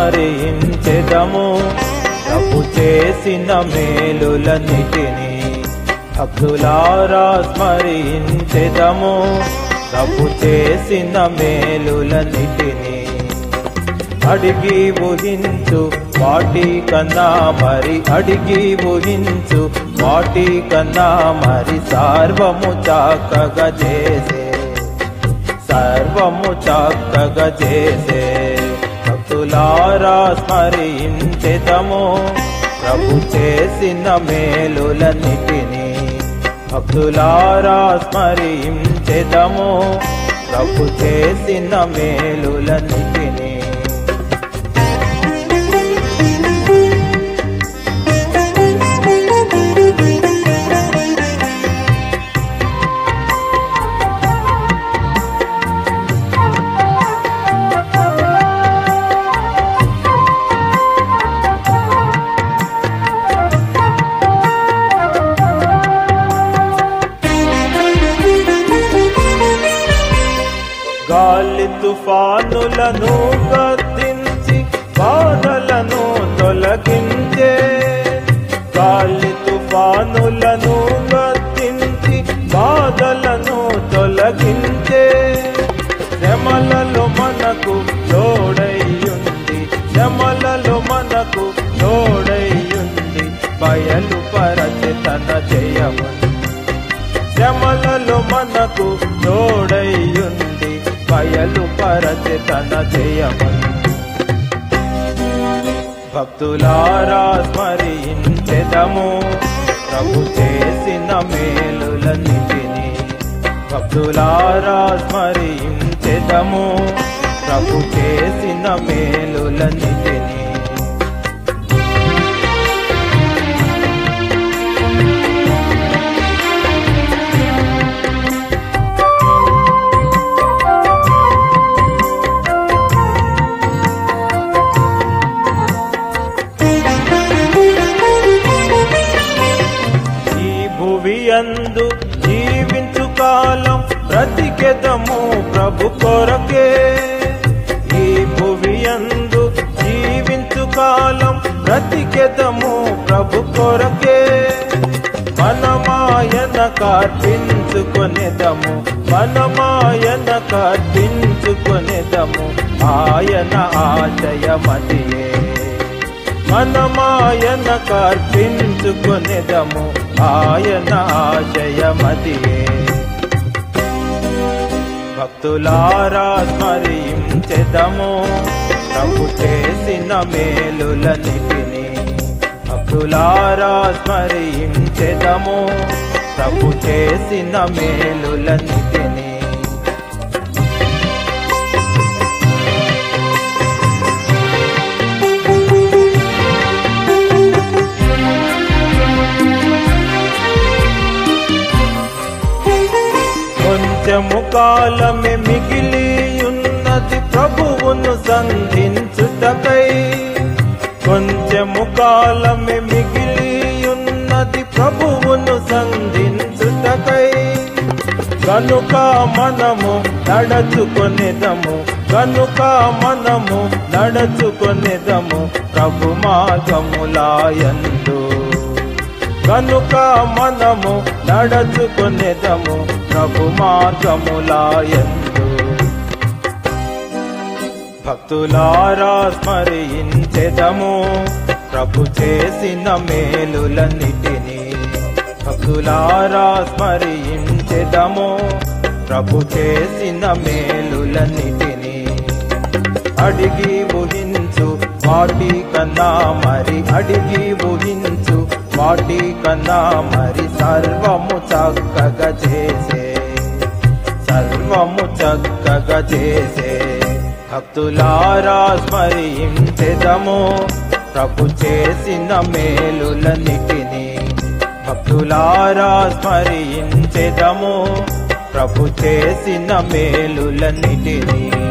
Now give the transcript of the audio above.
స్మరించెదము ప్రభు చేసిన మేలులన్నిటినీ భక్తులారా స్మరించెదము ప్రభు చేసిన మేలులన్నిటినీ అడిగి ఊహించు వాటి కన్నా మరి అడిగి ఊహించు వాటి కన్నా మరి సర్వము చక్కగా చేసే సర్వము చక్కగా చేసే భక్తులారా స్మరించెదము ప్రభు చేసిన మేలులన్నిటినీ భక్తులారా స్మరించెదము ప్రభు చేసిన మేలులన్నిటినీ గాలి తుఫానులను గద్దించి బాధలను తొలగించే గాలి తుఫానులను గద్దించి బాధలను తొలగించే శ్రమలలో మనకు తోడైయుంది శ్రమలలో మనకు తోడైయుంది బయలు పరచి తన జయముంది శ్రమలలో మనకు తోడైయుంది బయలు పరచి తన జయముంది భక్తులారా స్మరించెదము ప్రభు చేసిన మేలులన్నిటినీ భక్తులారా స్మరించెదము ప్రభు చేసిన మేలులన్నిటినీ ఈ భువియందు జీవించు కాలం బ్రతికెదము ప్రభు కొరకే ఈ భువియందు జీవించు కాలం బ్రతికెదము ప్రభు కొరకే మనమాయన కార్పించుకొనేదము మనమాయన కార్పించుకొనేదము ఆయన ఆశయమతియే మనమాయన కార్పించుకొనేదము ఆయన ఆశయమతియే భక్తులారా స్మరించెదము ప్రభు చేసిన మేలులన్నిటినీ భక్తులారా స్మరించెదము ప్రభు చేసిన మేలులన్నిటినీ కొంచెము కాలమే మిగిలి ఉన్నది ప్రభువును సంధించుటకై కొంచెము కాలమే మిగిలి ఉన్నది ప్రభువును సంధించుటకై కనుక మనము నడచుకొనేదము కనుక మనము నడచుకొనేదము ప్రభు మార్గములాయందు కనుక మనము నడచుకొనేదము ప్రభు మార్గములాయందు భక్తులారా స్మరించెదము ప్రభు చేసిన మేలులన్నిటినీ భక్తులారా స్మరించెదము ప్రభు చేసిన మేలులన్నిటినీ అడిగి ఊహించు వాటి కన్నా మరి అడిగి ఊహించు వాటి కన్నా మరి సర్వము చక్కగా చేసే సర్వము చక్కగా చేసే భక్తులారా స్మరించెదము ప్రభు చేసిన మేలులన్నిటినీ భక్తులారా స్మరించెదము ప్రభు చేసిన మేలులన్నిటినీ